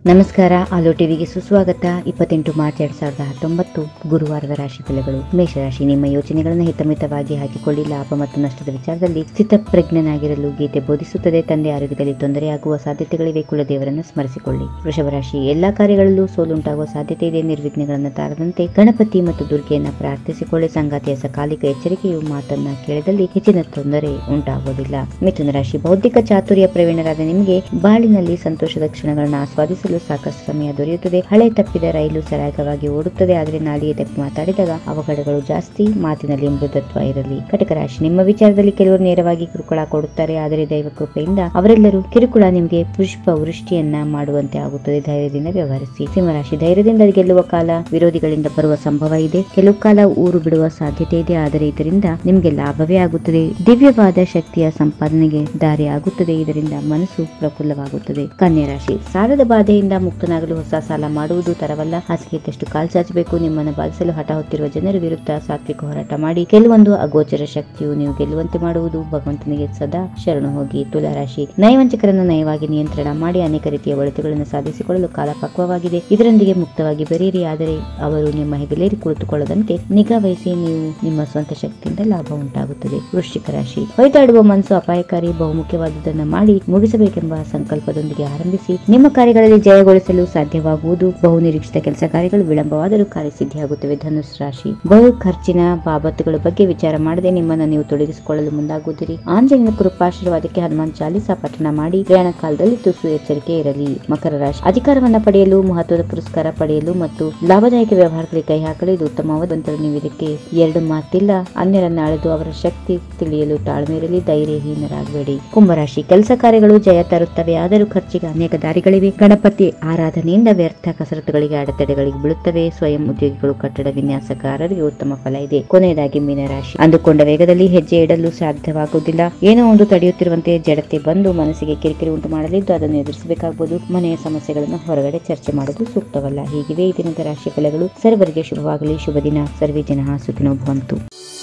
ನಮಸ್ಕಾರ ಆಲೋ ಟಿವಿಗೆ ಸುಸ್ವಾಗತ ಇಪ್ಪತ್ತೆಂಟು ಮಾರ್ಚ್ ಎರಡ್ ಸಾವಿರದ ಹತ್ತೊಂಬತ್ತು ಗುರುವಾರದ ರಾಶಿ ಫಲಗಳು ಮೇಷರಾಶಿ ನಿಮ್ಮ ಯೋಚನೆಗಳನ್ನು ಹಿತಮಿತವಾಗಿ ಹಾಕಿಕೊಳ್ಳಿ ಲಾಭ ಮತ್ತು ನಷ್ಟದ ವಿಚಾರದಲ್ಲಿ ಸ್ಥಿತಪ್ರಜ್ಞನಾಗಿರಲು ಗೀತೆ ಬೋಧಿಸುತ್ತದೆ ತಂದೆ ಆರೋಗ್ಯದಲ್ಲಿ ತೊಂದರೆಯಾಗುವ ಸಾಧ್ಯತೆಗಳಿವೆ ಕುಲದೇವರನ್ನು ಸ್ಮರಿಸಿಕೊಳ್ಳಿ ವೃಷಭ ರಾಶಿ ಎಲ್ಲಾ ಕಾರ್ಯಗಳಲ್ಲೂ ಸೋಲುಂಟಾಗುವ ಸಾಧ್ಯತೆ ಇದೆ ನಿರ್ವಿಘ್ನಗಳನ್ನು ತಾರದಂತೆ ಗಣಪತಿ ಮತ್ತು ದುರ್ಗೆಯನ್ನ ಪ್ರಾರ್ಥಿಸಿಕೊಳ್ಳಿ ಸಂಗಾತಿಯ ಸಕಾಲಿಕ ಎಚ್ಚರಿಕೆಯು ಮಾತನ್ನ ಕೇಳಿದಲ್ಲಿ ಹೆಚ್ಚಿನ ತೊಂದರೆ ಉಂಟಾಗುವುದಿಲ್ಲ ಮಿಥುನ ರಾಶಿ ಬೌದ್ಧಿಕ ಚಾತುರ್ಯ ಪ್ರವೀಣರಾದ ನಿಮಗೆ ಬಾಳಿನಲ್ಲಿ ಸಂತೋಷದ ಕ್ಷಣಗಳನ್ನು ಆಸ್ವಾದಿಸಲು ಸಾಕಷ್ಟು ಸಮಯ ದೊರೆಯುತ್ತದೆ ಹಳೆ ತಪ್ಪಿದ ರೈಲು ಸರಾಗವಾಗಿ ಓಡುತ್ತದೆ ಆದರೆ ನಾಲಿಗೆ ತಪ್ಪಿ ಮಾತಾಡಿದಾಗ ಅವಘಡಗಳು ಜಾಸ್ತಿ ಮಾತಿನಲ್ಲಿ ಮೃದುತ್ವ ಇರಲಿ ಕಟಕ ರಾಶಿ ನಿಮ್ಮ ವಿಚಾರದಲ್ಲಿ ಕೆಲವರು ನೇರವಾಗಿ ಕಿರುಕುಳ ಕೊಡುತ್ತಾರೆ ಆದರೆ ದೈವ ಕೃಪೆಯಿಂದ ಅವರೆಲ್ಲರೂ ಕಿರುಕುಳ ನಿಮಗೆ ಪುಷ್ಪ ವೃಷ್ಟಿಯನ್ನ ಮಾಡುವಂತೆ ಆಗುತ್ತದೆ ಧೈರ್ಯದಿಂದ ವ್ಯವಹರಿಸಿ ಸಿಂಹರಾಶಿ ಧೈರ್ಯದಿಂದ ಗೆಲ್ಲುವ ಕಾಲ ವಿರೋಧಿಗಳಿಂದ ಬರುವ ಸಂಭವ ಇದೆ ಕೆಲವು ಕಾಲ ಊರು ಬಿಡುವ ಸಾಧ್ಯತೆ ಇದೆ ಆದರೆ ಇದರಿಂದ ನಿಮಗೆ ಲಾಭವೇ ಆಗುತ್ತದೆ ದಿವ್ಯವಾದ ಶಕ್ತಿಯ ಸಂಪಾದನೆಗೆ ದಾರಿ ಆಗುತ್ತದೆ ಇದರಿಂದ ಮನಸ್ಸು ಪ್ರಫುಲ್ಲವಾಗುತ್ತದೆ ಕನ್ಯಾ ರಾಶಿ ಸಾಲದ ಬಾಧೆಯಿಂದ ಮುಕ್ತನಾಗಲು ಹೊಸ ಸಾಲ ಮಾಡುವುದು ತರವಲ್ಲ ಹಾಸಿಗೆ ಇದ್ದಷ್ಟು ಕಾಲ್ ಚಾಚಬೇಕು ನಿಮ್ಮನ್ನು ಬಾಧಿಸಲು ಹಠ ಹೊತ್ತಿರುವ ಜನರ ವಿರುದ್ಧ ಸಾತ್ವಿಕ ಹೋರಾಟ ಮಾಡಿ ಕೆಲವೊಂದು ಅಗೋಚರ ಶಕ್ತಿಯು ನೀವು ಗೆಲ್ಲುವಂತೆ ಮಾಡುವುದು ಭಗವಂತನಿಗೆ ಸದಾ ಶರಣು ಹೋಗಿ ತುಲಾ ರಾಶಿ ನಯವಂಚಕರನ್ನು ನಯವಾಗಿ ನಿಯಂತ್ರಣ ಮಾಡಿ ಅನೇಕ ರೀತಿಯ ಒಳಿತುಗಳನ್ನು ಸಾಧಿಸಿಕೊಳ್ಳಲು ಕಾಲ ಪಕ್ವವಾಗಿದೆ ಇದರೊಂದಿಗೆ ಮುಕ್ತವಾಗಿ ಬೆರೆಯಿರಿ ಆದರೆ ಅವರು ನಿಮ್ಮ ಹೆಗಲೇರಿ ಕುಳಿತುಕೊಳ್ಳದಂತೆ ನಿಗಾ ವಹಿಸಿ ನೀವು ನಿಮ್ಮ ಸ್ವಂತ ಶಕ್ತಿಯಿಂದ ಲಾಭ ಉಂಟಾಗುತ್ತದೆ ವೃಶ್ಚಿಕ ರಾಶಿ ಹೊಯ್ದಾಡುವ ಮನಸ್ಸು ಅಪಾಯಕಾರಿ ಬಹುಮುಖ್ಯವಾದುದನ್ನು ಮಾಡಿ ಮುಗಿಸಬೇಕೆಂಬ ಸಂಕಲ್ಪದೊಂದಿಗೆ ಆರಂಭಿಸಿ ನಿಮ್ಮ ಕಾರ್ಯಗಳಲ್ಲಿ ಜಯಗೊಳಿಸಲು ಸಾಧ್ಯವಾಗುವುದು ಬಹು ನಿರೀಕ್ಷಿತ ಕೆಲಸ ಕಾರ್ಯಗಳು ವಿಳಂಬವಾದರೂ ಕಾರ್ಯಸಿದ್ಧಿಯಾಗುತ್ತವೆ ಧನುಸ್ ರಾಶಿ ಬಹು ಖರ್ಚಿನ ಬಾಬತ್ತುಗಳ ಬಗ್ಗೆ ವಿಚಾರ ಮಾಡದೆ ನಿಮ್ಮನ್ನು ನೀವು ತೊಡಗಿಸಿಕೊಳ್ಳಲು ಮುಂದಾಗುತ್ತೀರಿ ಆಂಜನೇಯನ ಕೃಪಾಶೀರ್ವಾದಕ್ಕೆ ಹನುಮಾನ್ ಚಾಲಿಸ ಪಠಣ ಮಾಡಿ ಪ್ರಯಾಣ ಕಾಲದಲ್ಲಿ ತುಸು ಎಚ್ಚರಿಕೆ ಇರಲಿ ಮಕರ ರಾಶಿ ಅಧಿಕಾರವನ್ನ ಪಡೆಯಲು ಮಹತ್ವದ ಪುರಸ್ಕಾರ ಪಡೆಯಲು ಮತ್ತು ಲಾಭದಾಯಕ ವ್ಯವಹಾರಗಳಿಗೆ ಕೈ ಹಾಕಲು ಇದು ಉತ್ತಮವಾದಂತಹ ನೀವು ಇದಕ್ಕೆ ಎರಡು ಮಾತಿಲ್ಲ ಅನ್ಯರನ್ನ ಅಳೆದು ಅವರ ಶಕ್ತಿ ತಿಳಿಯಲು ತಾಳ್ಮೆ ಇರಲಿ ಧೈರ್ಯಹೀನರಾಗಬೇಡಿ ಕುಂಭರಾಶಿ ಕೆಲಸ ಕಾರ್ಯಗಳು ಜಯ ತರುತ್ತವೆ ಆದರೂ ಖರ್ಚಿಗೆ ಅನೇಕ ದಾರಿಗಳಿವೆ ಗಣಪತಿ ಆರಾಧನೆಯಿಂದ ವ್ಯರ್ಥ ಕಸರತ್ತುಗಳಿಗೆ ಅಡೆತಡೆಗಳಿಗೆ ಬೀಳುತ್ತವೆ ಸ್ವಯಂ ಉದ್ಯೋಗಿಗಳು ಕಟ್ಟಡ ವಿನ್ಯಾಸಕಾರರಿಗೆ ಉತ್ತಮ ಫಲ ಇದೆ ಕೊನೆಯದಾಗಿ ಮೀನರಾಶಿ ಅಂದುಕೊಂಡ ವೇಗದಲ್ಲಿ ಹೆಜ್ಜೆ ಇಡಲು ಸಾಧ್ಯವಾಗುವುದಿಲ್ಲ ಏನೋ ಒಂದು ತಡೆಯುತ್ತಿರುವಂತೆ ಜಡತೆ ಬಂದು ಮನಸ್ಸಿಗೆ ಕಿರಿಕಿರಿ ಉಂಟು ಮಾಡಲಿದ್ದು ಅದನ್ನು ಎದುರಿಸಬೇಕಾಗಬಹುದು ಮನೆಯ ಸಮಸ್ಯೆಗಳನ್ನು ಹೊರಗಡೆ ಚರ್ಚೆ ಮಾಡುವುದು ಸೂಕ್ತವಲ್ಲ ಹೀಗಿವೆ ಈ ದಿನದ ರಾಶಿ ಫಲಗಳು ಸರ್ವರಿಗೆ ಶುಭವಾಗಲಿ ಶುಭ ದಿನ ಸರ್ವೇ ಜನ ಸುಖಿನೋ ಭವಂತು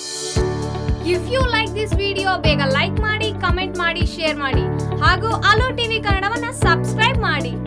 if you like this video ಬೇಗ ಲೈಕ್ ಮಾಡಿ ಕಮೆಂಟ್ ಮಾಡಿ ಶೇರ್ ಮಾಡಿ ಹಾಗೂ ಅಲೋ ಟಿವಿ ಕನ್ನಡವನ್ನ ಸಬ್ಸ್ಕ್ರೈಬ್ ಮಾಡಿ